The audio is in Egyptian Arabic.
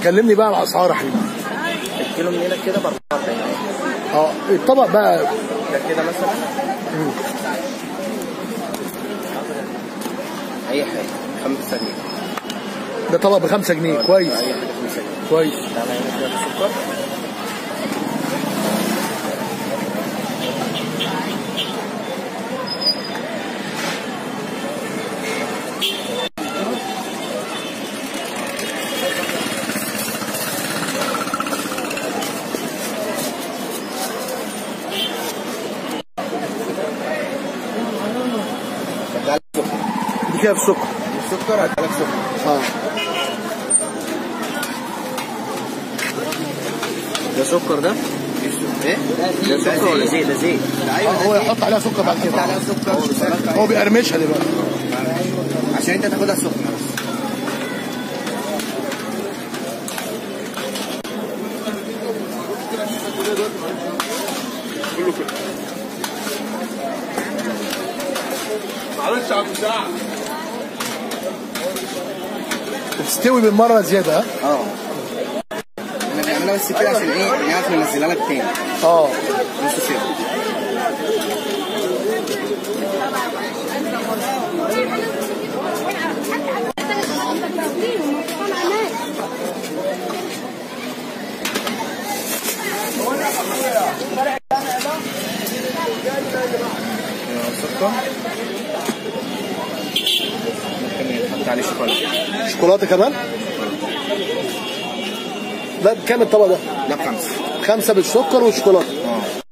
كلمني بقى على الاسعار يا حبيبي الكيلو من هنا كده ب 44 اه الطبق بقى ده كده مثلا اي حاجه 5 جنيه ده طبق ب 5 جنيه كويس اي حاجه 5 جنيه كويس تعالى هنا كده بالسكر ده السكر دي كده بسكر السكر هديلك سكر اه ده سكر ده ايه؟ ده سكر ولا زيت؟ ده زيت آه، هو يحط عليها سكر بعد حط كده عليها سكر هو بيقرمشها دلوقتي عشان انت تاخدها سخنه بس معلش يا عم سعد بتستوي بالمره زياده ها اه احنا بنعملها بس كده عشان ايه نعرف ننزلها لك تاني اه نص سوا سكر ممكن يتحط عليه شوكولاته شوكولاته كمان ده بكام الطبق ده؟ ده بخمسه خمسه بالسكر والشوكولاته اه